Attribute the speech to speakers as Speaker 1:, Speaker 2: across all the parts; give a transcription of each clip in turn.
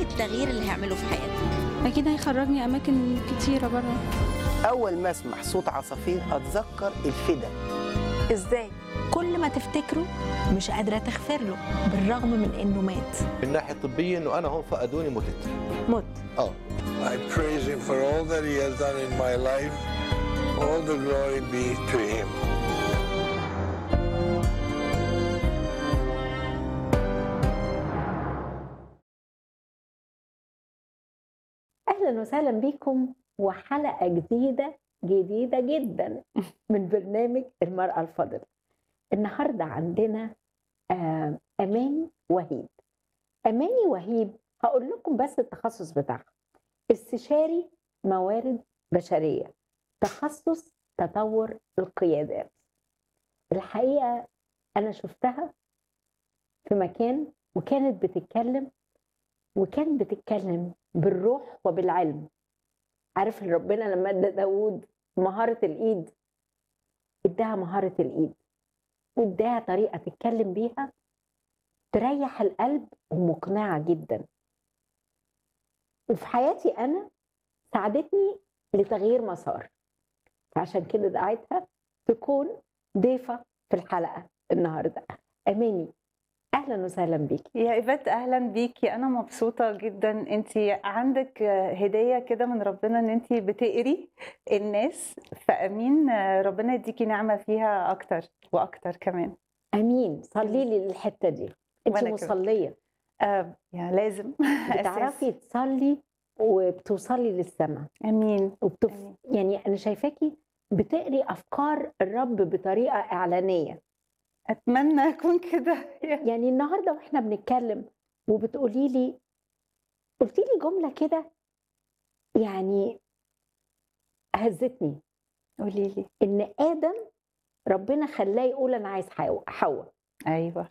Speaker 1: التغيير اللي هيعمله في حياتي
Speaker 2: اكيد هيخرجني اماكن كتيره بره
Speaker 3: اول ما اسمع صوت عصافير اتذكر الفدا
Speaker 1: ازاي كل ما تفتكره مش قادره تغفر له بالرغم من انه مات
Speaker 4: من الناحيه الطبيه انه انا هم فقدوني متت
Speaker 1: مت
Speaker 4: اه
Speaker 5: I praise him for all that he has done in my life. All the glory be to him.
Speaker 6: اهلا وسهلا بيكم وحلقه جديده جديده جدا من برنامج المراه الفاضله النهارده عندنا آه، اماني وهيب اماني وهيب هقول لكم بس التخصص بتاعها استشاري موارد بشريه تخصص تطور القيادات الحقيقه انا شفتها في مكان وكانت بتتكلم وكانت بتتكلم بالروح وبالعلم عارف إن ربنا لما ادى داوود مهارة الإيد اداها مهارة الإيد واداها طريقة تتكلم بيها تريح القلب ومقنعة جدا وفي حياتي أنا ساعدتني لتغيير مسار فعشان كده دعيتها تكون ضيفة في الحلقة النهاردة أماني أهلا وسهلا بيكي
Speaker 7: يا ايفات اهلا بيكي انا مبسوطه جدا انت عندك هديه كده من ربنا ان انت بتقري الناس فامين ربنا يديكي نعمه فيها اكتر واكتر كمان
Speaker 6: أمين صلي لي الحتة دي أنت
Speaker 7: وأنا كمان.
Speaker 6: مصلية
Speaker 7: آه يعني لازم
Speaker 6: بتعرفي تصلي وبتوصلي للسماء
Speaker 7: امين
Speaker 6: وبتف...
Speaker 7: أمين.
Speaker 6: يعني انا شايفاكي بتقري افكار الرب بطريقه اعلانيه
Speaker 7: اتمنى اكون كده
Speaker 6: يعني النهارده واحنا بنتكلم وبتقولي لي قلتي لي جمله كده يعني هزتني
Speaker 7: قولي لي
Speaker 6: ان ادم ربنا خلاه يقول انا عايز حواء حواء
Speaker 7: ايوه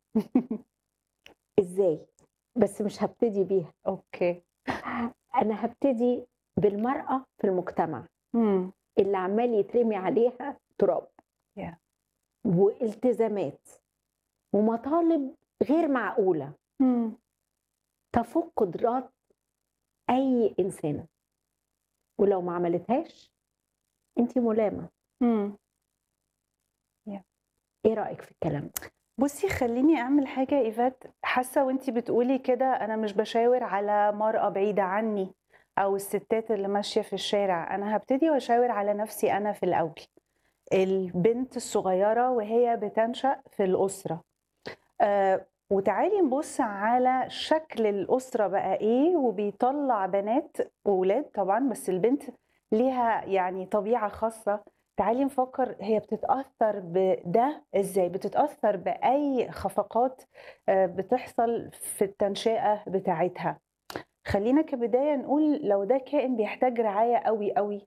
Speaker 6: ازاي بس مش هبتدي بيها
Speaker 7: اوكي
Speaker 6: انا هبتدي بالمراه في المجتمع
Speaker 7: امم
Speaker 6: اللي عمال يترمي عليها تراب
Speaker 7: Yeah.
Speaker 6: والتزامات ومطالب غير معقولة
Speaker 7: امم
Speaker 6: تفوق قدرات أي إنسانة ولو ما عملتهاش أنت ملامة
Speaker 7: امم
Speaker 6: إيه رأيك في الكلام ده؟
Speaker 7: بصي خليني اعمل حاجه يا ايفات حاسه وانتي بتقولي كده انا مش بشاور على مرأة بعيده عني او الستات اللي ماشيه في الشارع انا هبتدي واشاور على نفسي انا في الاول البنت الصغيره وهي بتنشأ في الاسره آه وتعالي نبص على شكل الاسره بقى ايه وبيطلع بنات وولاد طبعا بس البنت ليها يعني طبيعه خاصه تعالي نفكر هي بتتأثر بده ازاي بتتأثر بأي خفقات آه، بتحصل في التنشئة بتاعتها خلينا كبداية نقول لو ده كائن بيحتاج رعاية قوي قوي